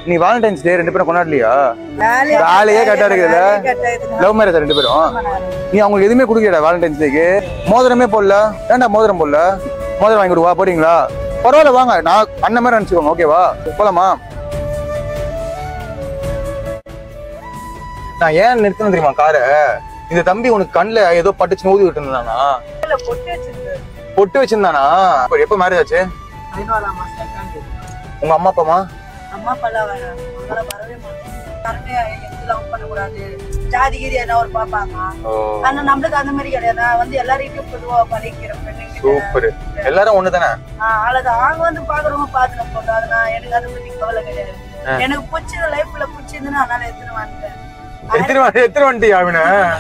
நீ வேலண்டைன்ஸ் டே ரெண்டு பேரும் கொண்டாடலையா வேலையே வேலையே கரெக்டா இருக்குதுல்ல வேலையே கரெக்டா இருக்குதுண்ணா. லவ் மேரேஜ் ரெண்டு பேரும் நீ அவங்களுக்கு எதுவுமே கொடுக்கல வேலண்டைன்ஸ் டேக்கு மோதிரமே போடல ஏன்டா மோதிரம் போடல மோதிரம் வாங்கி கொடுவா போறீங்களா பரவாயில்ல வாங்க நான் அண்ணன் மாதிரி நினைச்சுக்கோங்க ஓகேவா போலாமா நான் ஏன் நிறுத்தணும் தெரியுமா காரை இந்த தம்பி உனக்கு கண்ணுல ஏதோ பட்டுச்சு ஊதி விட்டு இருந்தானா இல்ல, பொட்டு வச்சிருக்கு. பொட்டு வச்சிருந்தானா இப்ப எப்ப மேரேஜ் ஆச்சு பதினோராம் மாசம் இருக்காங்க. உங்க அம்மா அப்பாமா அம்மா அப்பாலாம் வேணாம். அவங்களால வரவே மாட்டாங்க. யாருமே எங்களுக்கு love பண்ணக்கூடாது. ஜாதி கீதி என்ன ஒரு பாப்பாங்க ஆனா நம்மளுக்கு அந்த மாதிரி கிடையாது நான் வந்து எல்லாரையும் பொதுவா பழகிக்கிறேன் பெண்ணுங்கிட்ட. சூப்பர் எல்லாரும் ஒண்ணுதானே ஆஹ் அவ்வளவுதான் அவங்க வந்து பாக்குறவங்க பாத்துட்டு போட்டோம் அது நான் எனக்கு அதை பத்தி கவலை கிடையாது ஆ. எனக்கு பிடிச்ச லைஃப்ல பிடிச்சிருந்துன்னு அதனால எடுத்துன்னு வந்துட்டேன் எத்தனை வண்டி எத்தனை வண்டி அவன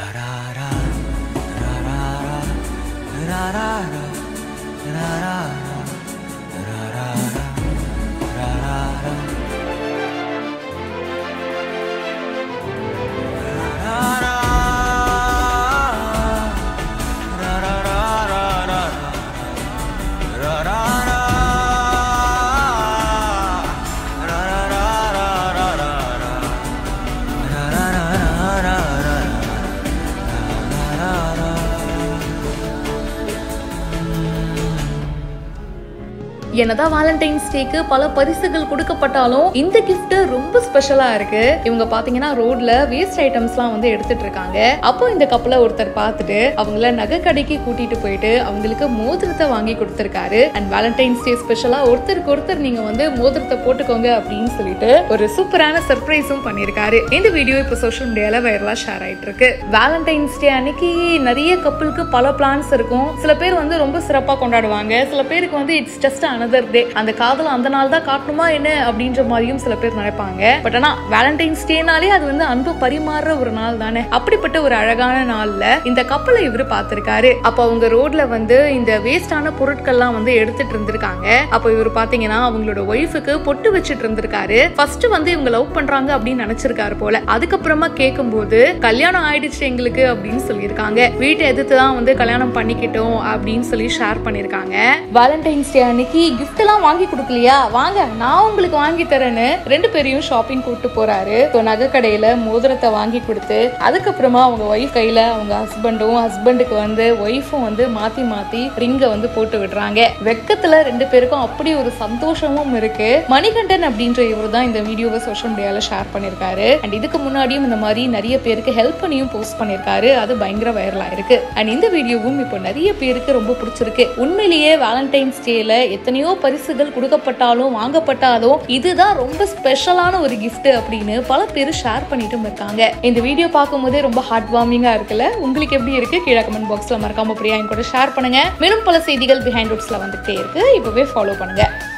என்னதான் வேலண்டைன்ஸ் டேக்கு பல பரிசுகள் கொடுக்கப்பட்டாலும் இந்த gift ரொம்ப ஸ்பெஷலா இருக்கு இவங்க பாத்தீங்கன்னா ரோட்ல வேஸ்ட் ஐட்டம்ஸ்லாம் வந்து எடுத்துட்டு இருக்காங்க அப்போ இந்த கப்பலை ஒருத்தர் பார்த்துட்டு அவங்கள நகை கடைக்கு கூட்டிட்டு போயிட்டு அவங்களுக்கு மோதிரத்தை வாங்கி கொடுத்துருக்காரு அண்ட் வேலண்டைன்ஸ் டே ஸ்பெஷலா ஒருத்தருக்கு ஒருத்தர் நீங்க வந்து மோதிரத்தை போட்டுக்கோங்க அப்படின்னு சொல்லிட்டு ஒரு சூப்பரான சர்ப்ரைஸும் பண்ணியிருக்காரு இந்த வீடியோ இப்போ சோஷியல் மீடியால வைரலா ஷேர் ஆயிட்டு இருக்கு வேலண்டைன்ஸ் டே அன்னைக்கு நிறைய கப்பலுக்கு பல பிளான்ஸ் இருக்கும் சில பேர் வந்து ரொம்ப சிறப்பா கொண்டாடுவாங்க சில பேருக்கு வந்து இட்ஸ் ஜஸ்ட் அனதர் டே அந்த காதல அந்த நாள் தான் காட்டணுமா என்ன அப்படின்ற மாதிரியும் சில பேர் நினைப்பாங்க பட் ஆனா வேலண்டைன்ஸ் டேனாலே அது வந்து அன்பு பரிமாறுற ஒரு நாள் தானே அப்படிப்பட்ட ஒரு அழகான நாள்ல இந்த கப்பலை இவர் பார்த்திருக்காரு அப்ப அவங்க ரோட்ல வந்து இந்த வேஸ்டான பொருட்கள்லாம் வந்து எடுத்துட்டு இருந்திருக்காங்க அப்ப இவர் பாத்தீங்கன்னா அவங்களோட ஒய்ஃபுக்கு பொட்டு வச்சுட்டு இருந்திருக்காரு ஃபர்ஸ்ட் வந்து இவங்க லவ் பண்றாங்க அப்படின்னு நினைச்சிருக்காரு போல அதுக்கப்புறமா கேட்கும்போது கல்யாணம் ஆயிடுச்சு எங்களுக்கு அப்படின்னு சொல்லியிருக்காங்க வீட்டை எதிர்த்து தான் வந்து கல்யாணம் பண்ணிக்கிட்டோம் அப்படின்னு சொல்லி ஷேர் பண்ணியிருக்காங்க வேலண்டைன்ஸ் டே அன்னைக்கு gift எல்லாம் வாங்கி கொடுக்கலையா வாங்க நான் உங்களுக்கு வாங்கி தரேன்னு ரெண்டு பேரையும் ஷாப்பிங் கூட்டு போறாரு ஸோ நகை கடையில மோதிரத்தை வாங்கி கொடுத்து அதுக்கப்புறமா அவங்க ஒய்ஃப் கையில அவங்க ஹஸ்பண்டும் ஹஸ்பண்டுக்கு வந்து ஒய்ஃபும் வந்து மாத்தி மாத்தி ரிங்கை வந்து போட்டு விடுறாங்க வெக்கத்துல ரெண்டு பேருக்கும் அப்படி ஒரு சந்தோஷமும் இருக்கு மணிகண்டன் அப்படின்ற இவர் தான் இந்த வீடியோவை சோஷியல் மீடியால ஷேர் பண்ணியிருக்காரு அண்ட் இதுக்கு முன்னாடியும் இந்த மாதிரி நிறைய பேருக்கு ஹெல்ப் பண்ணியும் போஸ்ட் பண்ணியிருக்காரு அது பயங்கர வைரலா இருக்கு அண்ட் இந்த வீடியோவும் இப்போ நிறைய பேருக்கு ரொம்ப பிடிச்சிருக்கு உண்மையிலேயே வேலண்டைன்ஸ் டேல எத்தனையோ பரிசுகள் கொடுக்கப்பட்டாலும் வாங்கப்பட்டாலும் இதுதான் ரொம்ப ஸ்பெஷலான ஒரு gift அப்படின்னு பல பேர் ஷேர் பண்ணிட்டும் இருக்காங்க இந்த வீடியோ பார்க்கும்போதே ரொம்ப ஹார்ட் வார்மிங்கா இருக்குல்ல உங்களுக்கு எப்படி இருக்கு கீழே கமெண்ட் பாக்ஸ்ல மறக்காம பிரியா என் கூட ஷேர் பண்ணுங்க மேலும் பல செய்திகள் பிஹைண்ட் ரூட்ஸ்ல வந்துட்டே இருக்கு இப்பவே ஃபாலோ பண்ணுங்க